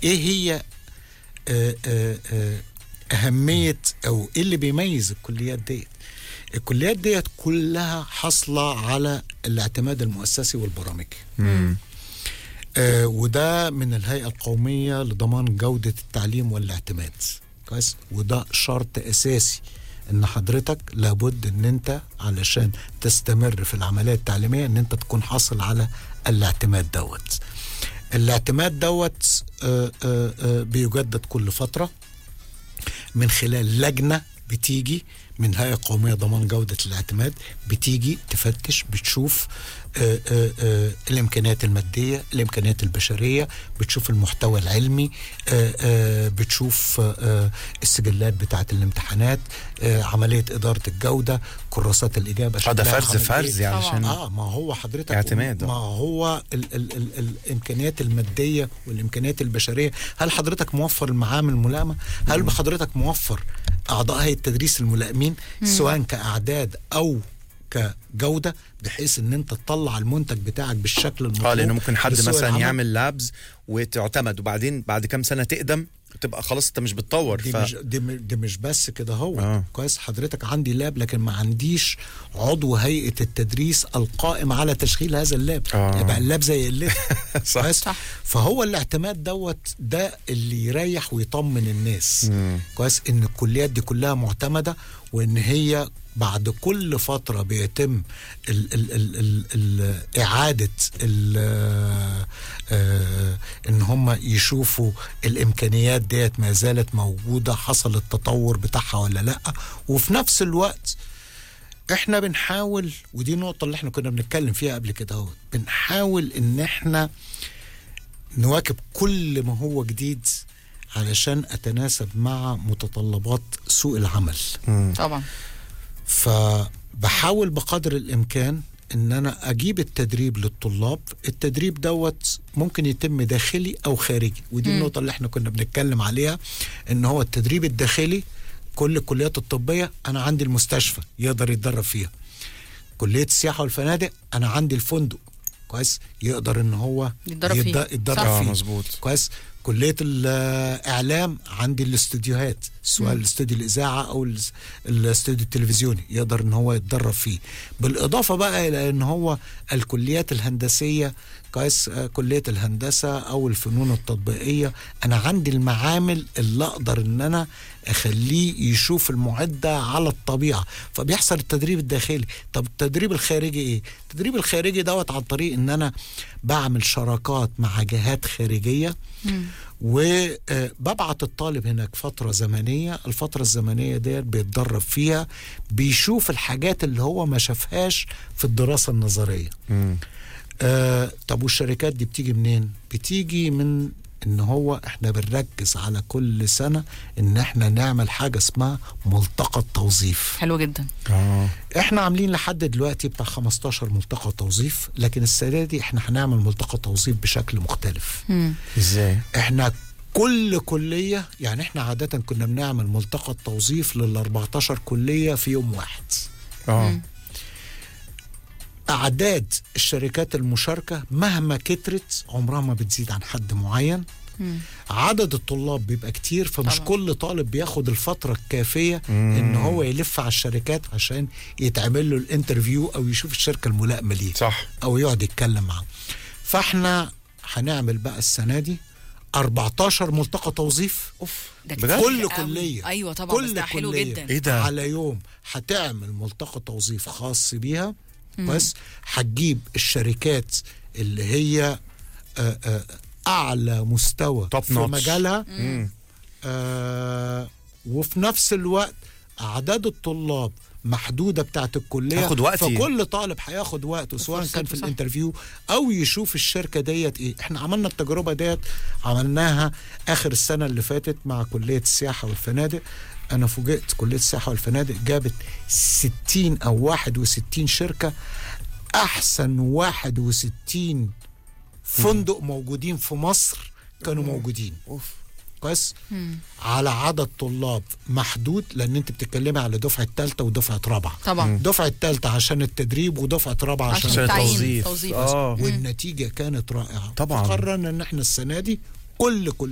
ايه هي آه، آه، آه، اهميه او ايه اللي بيميز الكليات ديت الكليات ديت كلها حاصله على الاعتماد المؤسسي والبرامجي مم. آه وده من الهيئه القوميه لضمان جوده التعليم والاعتماد كويس وده شرط اساسي ان حضرتك لابد ان انت علشان تستمر في العمليه التعليميه ان انت تكون حاصل على الاعتماد دوت الاعتماد دوت آه، آه، آه، بيجدد كل فتره من خلال لجنه بتيجي من هيئه قوميه ضمان جوده الاعتماد بتيجي تفتش بتشوف آه، آه، آه، الامكانيات الماديه الامكانيات البشريه بتشوف المحتوى العلمي آه، آه، بتشوف آه، آه، السجلات بتاعه الامتحانات آه، عمليه اداره الجوده كراسات الاجابه اه ده شكلها فرز عامل فرز إيه. علشان اه ما هو حضرتك اعتماد، آه. ما هو ال ال ال الامكانيات الماديه والامكانيات البشريه هل حضرتك موفر المعامل الملائمه هل حضرتك موفر اعضاء هيئه التدريس الملائمين سواء كاعداد او كجوده بحيث ان انت تطلع المنتج بتاعك بالشكل المطلوب اه لانه ممكن حد لسوق مثلا العمل. يعمل لابز وتعتمد وبعدين بعد كام سنه تقدم تبقى خلاص انت مش بتطور دي ف... مش دي, م- دي مش بس كده هو آه. كويس حضرتك عندي لاب لكن ما عنديش عضو هيئه التدريس القائم على تشغيل هذا اللاب آه. يبقى اللاب زي اللاب صح. كويس صح. فهو الاعتماد دوت ده اللي يريح ويطمن الناس مم. كويس ان الكليات دي كلها معتمده وان هي بعد كل فتره بيتم ال ال ال ال ال اعاده ال آه ان هم يشوفوا الامكانيات ديت ما زالت موجوده حصل التطور بتاعها ولا لا وفي نفس الوقت احنا بنحاول ودي النقطه اللي احنا كنا بنتكلم فيها قبل كده اهو بنحاول ان احنا نواكب كل ما هو جديد علشان اتناسب مع متطلبات سوق العمل طبعا فبحاول بقدر الامكان ان انا اجيب التدريب للطلاب التدريب دوت ممكن يتم داخلي او خارجي ودي مم. النقطه اللي احنا كنا بنتكلم عليها ان هو التدريب الداخلي كل الكليات الطبيه انا عندي المستشفى يقدر يتدرب فيها كليه السياحه والفنادق انا عندي الفندق كويس يقدر ان هو يتدرب فيه. يتد- يتدرب صح. اه فيه مظبوط كويس كليه الاعلام عندي الاستوديوهات سواء الاستوديو الاذاعه او الاس- الاستوديو التلفزيوني يقدر ان هو يتدرب فيه بالاضافه بقى الى ان هو الكليات الهندسيه كويس آه، كليه الهندسه او الفنون التطبيقيه انا عندي المعامل اللي اقدر ان انا اخليه يشوف المعده على الطبيعه فبيحصل التدريب الداخلي طب التدريب الخارجي ايه التدريب الخارجي دوت عن طريق ان انا بعمل شراكات مع جهات خارجيه وببعت الطالب هناك فترة زمنية الفترة الزمنية ديت بيتدرب فيها بيشوف الحاجات اللي هو ما شافهاش في الدراسة النظرية مم. آه طب والشركات دي بتيجي منين بتيجي من ان هو احنا بنركز على كل سنة ان احنا نعمل حاجة اسمها ملتقى التوظيف حلو جدا اه احنا عاملين لحد دلوقتي بتاع 15 ملتقى توظيف لكن السنة دي احنا هنعمل ملتقى توظيف بشكل مختلف مم. ازاي احنا كل كلية يعني احنا عادة كنا بنعمل ملتقى التوظيف لل 14 كلية في يوم واحد اه أعداد الشركات المشاركة مهما كترت عمرها ما بتزيد عن حد معين مم. عدد الطلاب بيبقى كتير فمش طبعا. كل طالب بياخد الفترة الكافية ان هو يلف على الشركات عشان يتعمل له الانترفيو او يشوف الشركة الملائمة ليه صح او يقعد يتكلم معاهم فاحنا هنعمل بقى السنة دي 14 ملتقى توظيف اوف ده بجد؟ كتير كل قوي. كلية ايوه طبعا بس كل ده حلو كلية جدا ايه ده على يوم هتعمل ملتقى توظيف خاص بيها بس هتجيب الشركات اللي هي آه، آه، اعلى مستوى Top في notch. مجالها مم. آه وفي نفس الوقت اعداد الطلاب محدوده بتاعت الكليه هاخد وقتي. فكل طالب هياخد وقته سواء كان فرصته، في صح. الانترفيو او يشوف الشركه ديت ايه احنا عملنا التجربه ديت عملناها اخر السنه اللي فاتت مع كليه السياحه والفنادق انا فوجئت كليه السياحه والفنادق جابت 60 او 61 شركه احسن 61 فندق موجودين في مصر كانوا موجودين اوف كويس على عدد طلاب محدود لان انت بتتكلمي على دفعه ثالثه ودفعه رابعه طبعا دفعه ثالثه عشان التدريب ودفعه رابعه عشان, عشان عشان التعيين التوظيف توظيف اه والنتيجه كانت رائعه طبعاً. قررنا ان احنا السنه دي كل كل